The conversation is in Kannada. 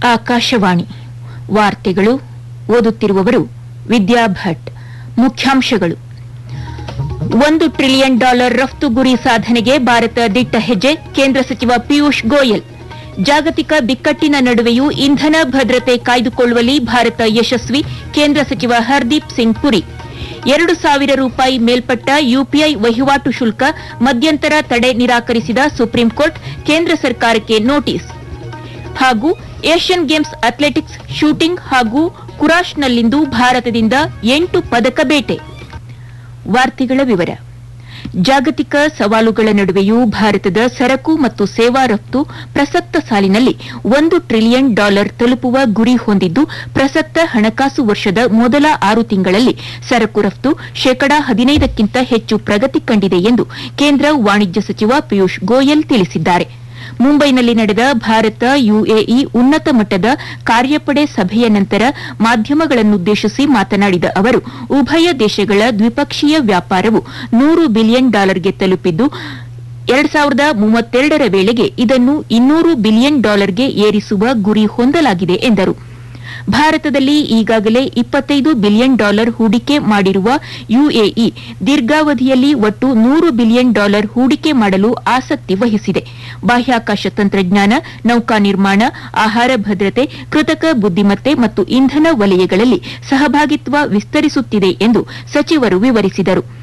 ಆಕಾಶವಾಣಿ ವಾರ್ತೆಗಳು ಓದುತ್ತಿರುವವರು ವಿದ್ಯಾ ಭಟ್ ಮುಖ್ಯಾಂಶಗಳು ಒಂದು ಟ್ರಿಲಿಯನ್ ಡಾಲರ್ ರಫ್ತು ಗುರಿ ಸಾಧನೆಗೆ ಭಾರತ ದಿಟ್ಟ ಹೆಜ್ಜೆ ಕೇಂದ್ರ ಸಚಿವ ಪಿಯೂಷ್ ಗೋಯಲ್ ಜಾಗತಿಕ ಬಿಕ್ಕಟ್ಟಿನ ನಡುವೆಯೂ ಇಂಧನ ಭದ್ರತೆ ಕಾಯ್ದುಕೊಳ್ಳುವಲ್ಲಿ ಭಾರತ ಯಶಸ್ವಿ ಕೇಂದ್ರ ಸಚಿವ ಹರ್ದೀಪ್ ಸಿಂಗ್ ಪುರಿ ಎರಡು ಸಾವಿರ ರೂಪಾಯಿ ಮೇಲ್ಪಟ್ಟ ಯುಪಿಐ ವಹಿವಾಟು ಶುಲ್ಕ ಮಧ್ಯಂತರ ತಡೆ ನಿರಾಕರಿಸಿದ ಸುಪ್ರೀಂ ಕೋರ್ಟ್ ಕೇಂದ್ರ ಸರ್ಕಾರಕ್ಕೆ ನೋಟಿಸ್ ಹಾಗೂ ಏಷ್ಯನ್ ಗೇಮ್ಸ್ ಅಥ್ಲೆಟಿಕ್ಸ್ ಶೂಟಿಂಗ್ ಹಾಗೂ ಕುರಾಶ್ನಲ್ಲಿಂದು ಭಾರತದಿಂದ ಎಂಟು ಪದಕ ಬೇಟೆ ವಾರ್ತೆಗಳ ವಿವರ ಜಾಗತಿಕ ಸವಾಲುಗಳ ನಡುವೆಯೂ ಭಾರತದ ಸರಕು ಮತ್ತು ಸೇವಾ ರಫ್ತು ಪ್ರಸಕ್ತ ಸಾಲಿನಲ್ಲಿ ಒಂದು ಟ್ರಿಲಿಯನ್ ಡಾಲರ್ ತಲುಪುವ ಗುರಿ ಹೊಂದಿದ್ದು ಪ್ರಸಕ್ತ ಹಣಕಾಸು ವರ್ಷದ ಮೊದಲ ಆರು ತಿಂಗಳಲ್ಲಿ ಸರಕು ರಫ್ತು ಶೇಕಡಾ ಹದಿನೈದಕ್ಕಿಂತ ಹೆಚ್ಚು ಪ್ರಗತಿ ಕಂಡಿದೆ ಎಂದು ಕೇಂದ್ರ ವಾಣಿಜ್ಯ ಸಚಿವ ಪಿಯೂಷ್ ಗೋಯಲ್ ತಿಳಿಸಿದ್ದಾರೆ ಮುಂಬೈನಲ್ಲಿ ನಡೆದ ಭಾರತ ಯುಎಇ ಉನ್ನತ ಮಟ್ಟದ ಕಾರ್ಯಪಡೆ ಸಭೆಯ ನಂತರ ಮಾಧ್ಯಮಗಳನ್ನುದ್ದೇಶಿಸಿ ಮಾತನಾಡಿದ ಅವರು ಉಭಯ ದೇಶಗಳ ದ್ವಿಪಕ್ಷೀಯ ವ್ಯಾಪಾರವು ನೂರು ಬಿಲಿಯನ್ ಡಾಲರ್ಗೆ ತಲುಪಿದ್ದು ಎರಡ್ ಸಾವಿರದ ಮೂವತ್ತೆರಡರ ವೇಳೆಗೆ ಇದನ್ನು ಇನ್ನೂರು ಬಿಲಿಯನ್ ಡಾಲರ್ಗೆ ಏರಿಸುವ ಗುರಿ ಹೊಂದಲಾಗಿದೆ ಎಂದರು ಭಾರತದಲ್ಲಿ ಈಗಾಗಲೇ ಇಪ್ಪತ್ತೈದು ಬಿಲಿಯನ್ ಡಾಲರ್ ಹೂಡಿಕೆ ಮಾಡಿರುವ ಯುಎಇ ದೀರ್ಘಾವಧಿಯಲ್ಲಿ ಒಟ್ಟು ನೂರು ಬಿಲಿಯನ್ ಡಾಲರ್ ಹೂಡಿಕೆ ಮಾಡಲು ಆಸಕ್ತಿ ವಹಿಸಿದೆ ಬಾಹ್ಯಾಕಾಶ ತಂತ್ರಜ್ಞಾನ ನೌಕಾ ನಿರ್ಮಾಣ ಆಹಾರ ಭದ್ರತೆ ಕೃತಕ ಬುದ್ದಿಮತ್ತೆ ಮತ್ತು ಇಂಧನ ವಲಯಗಳಲ್ಲಿ ಸಹಭಾಗಿತ್ವ ವಿಸ್ತರಿಸುತ್ತಿದೆ ಎಂದು ಸಚಿವರು ವಿವರಿಸಿದರು